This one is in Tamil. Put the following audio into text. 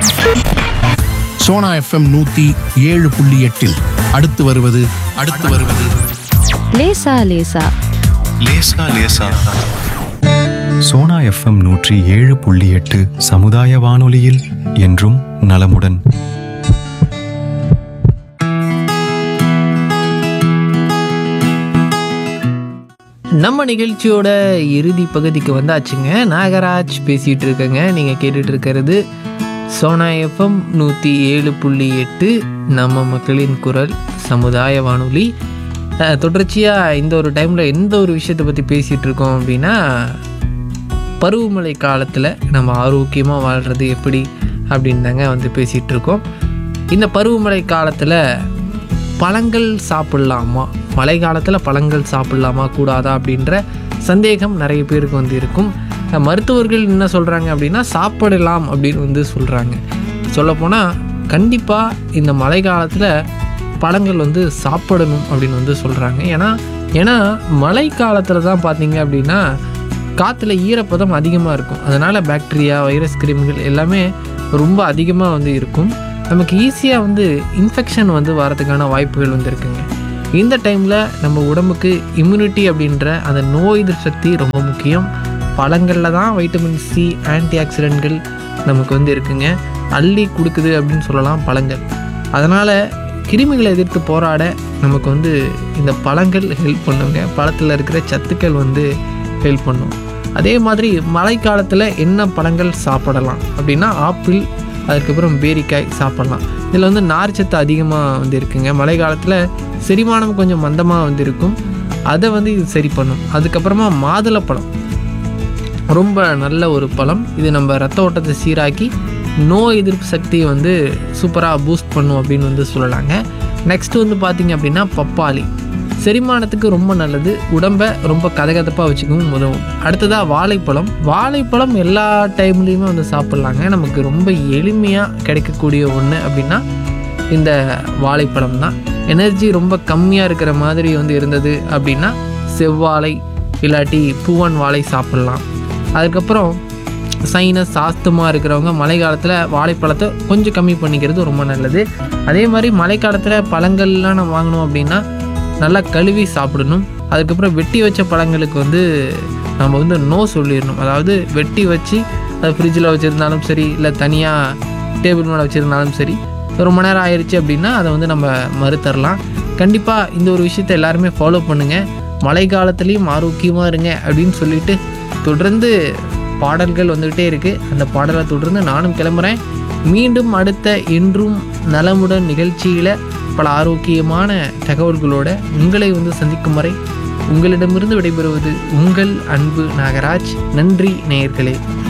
சோனா எஃப்எம் நூத்தி ஏழு புள்ளி எட்டில் அடுத்து வருவது அடுத்து வருவது லேசா லேசா லேசா லேசா சோனா எஃப்எம் நூற்றி ஏழு புள்ளி எட்டு சமுதாய வானொலியில் என்றும் நலமுடன் நம்ம நிகழ்ச்சியோட இறுதி பகுதிக்கு வந்தாச்சுங்க நாகராஜ் பேசிகிட்டு இருக்கேங்க நீங்கள் கேட்டுட்டு இருக்கிறது சோனா எஃப்எம் நூற்றி ஏழு புள்ளி எட்டு நம்ம மக்களின் குரல் சமுதாய வானொலி அஹ், தொடர்ச்சியாக இந்த ஒரு டைமில் எந்த ஒரு விஷயத்தை பற்றி பேசிகிட்டு இருக்கோம் அப்படின்னா பருவமழை காலத்தில் நம்ம ஆரோக்கியமாக வாழ்கிறது எப்படி அப்படின்னு தாங்க வந்து பேசிகிட்டு இருக்கோம் இந்த பருவமழை காலத்தில் பழங்கள் சாப்பிட்லாமா மழை காலத்தில் பழங்கள் சாப்பிட்லாமா கூடாதா அப்படின்ற சந்தேகம் நிறைய பேருக்கு வந்து இருக்கும் அஹ் மருத்துவர்கள் என்ன சொல்கிறாங்க அப்படின்னா சாப்பிடலாம் அப்படின்னு வந்து சொல்கிறாங்க சொல்லப்போனால் கண்டிப்பாக இந்த மழை காலத்தில் பழங்கள் வந்து சாப்பிடணும் அப்படின்னு வந்து சொல்கிறாங்க ஏன்னா ஏன்னா மழை காலத்தில் தான் பார்த்தீங்க அப்படின்னா காற்றுல ஈரப்பதம் அதிகமாக இருக்கும் அதனால் பாக்டீரியா வைரஸ் கிருமிகள் எல்லாமே ரொம்ப அதிகமாக வந்து இருக்கும் நமக்கு ஈஸியாக வந்து இன்ஃபெக்ஷன் வந்து வரதுக்கான வாய்ப்புகள் வந்து இருக்குங்க இந்த டைமில் நம்ம உடம்புக்கு இம்யூனிட்டி அப்படின்ற அந்த நோய் எதிர்ப்பு சக்தி ரொம்ப முக்கியம் பழங்களில் தான் வைட்டமின் சி ஆன்டி ஆக்சிடென்ட்கள் நமக்கு வந்து இருக்குங்க அள்ளி கொடுக்குது அப்படின்னு சொல்லலாம் பழங்கள் அதனால் கிருமிகளை எதிர்த்து போராட நமக்கு வந்து இந்த பழங்கள் ஹெல்ப் பண்ணுங்க பழத்தில் இருக்கிற சத்துக்கள் வந்து ஹெல்ப் பண்ணும் அதே மாதிரி மழைக்காலத்தில் என்ன பழங்கள் சாப்பிடலாம் அப்படின்னா ஆப்பிள் அதுக்கப்புறம் பேரிக்காய் சாப்பிடலாம் இதில் வந்து நார்ச்சத்து அதிகமாக வந்து இருக்குங்க மழை காலத்தில் செரிமானம் கொஞ்சம் மந்தமாக வந்து இருக்கும் அதை வந்து இது சரி பண்ணும் அதுக்கப்புறமா மாதுளப்பழம் ரொம்ப நல்ல ஒரு பழம் இது நம்ம ரத்த ஓட்டத்தை சீராக்கி நோய் எதிர்ப்பு சக்தியை வந்து சூப்பராக பூஸ்ட் பண்ணும் அப்படின்னு வந்து சொல்லலாங்க நெக்ஸ்ட் வந்து பார்த்திங்க அப்படின்னா பப்பாளி செரிமானத்துக்கு ரொம்ப நல்லது உடம்பை ரொம்ப கதகதப்பாக வச்சுக்கவும் உதவும் அடுத்ததாக வாழைப்பழம் வாழைப்பழம் எல்லா டைம்லேயுமே வந்து சாப்பிட்லாங்க நமக்கு ரொம்ப எளிமையாக கிடைக்கக்கூடிய ஒன்று அப்படின்னா இந்த வாழைப்பழம் தான் எனர்ஜி ரொம்ப கம்மியாக இருக்கிற மாதிரி வந்து இருந்தது அப்படின்னா செவ்வாழை இல்லாட்டி பூவன் வாழை சாப்பிட்லாம் அதுக்கப்புறம் சைனஸ் ஆஸ்துமா இருக்கிறவங்க மழை காலத்தில் வாழைப்பழத்தை கொஞ்சம் கம்மி பண்ணிக்கிறது ரொம்ப நல்லது அதே மாதிரி மழை காலத்தில் பழங்கள்லாம் நம்ம வாங்கணும் அப்படின்னா நல்லா கழுவி சாப்பிடணும் அதுக்கப்புறம் வெட்டி வச்ச பழங்களுக்கு வந்து நம்ம வந்து நோ சொல்லிடணும் அதாவது வெட்டி வச்சு அது ஃப்ரிட்ஜில் வச்சுருந்தாலும் சரி இல்லை தனியாக டேபிள் மேலே வச்சுருந்தாலும் சரி ரொம்ப நேரம் ஆயிடுச்சு அப்படின்னா அதை வந்து நம்ம மறுத்தரலாம் கண்டிப்பாக இந்த ஒரு விஷயத்தை எல்லாருமே ஃபாலோ பண்ணுங்கள் மழை காலத்துலேயும் ஆரோக்கியமாக இருங்க அப்படின்னு சொல்லிட்டு தொடர்ந்து பாடல்கள் வந்துக்கிட்டே இருக்குது அந்த பாடலை தொடர்ந்து நானும் கிளம்புறேன் மீண்டும் அடுத்த என்றும் நலமுடன் நிகழ்ச்சியில் பல ஆரோக்கியமான தகவல்களோட உங்களை வந்து சந்திக்கும் வரை உங்களிடமிருந்து விடைபெறுவது உங்கள் அன்பு நாகராஜ் நன்றி நேயர்களே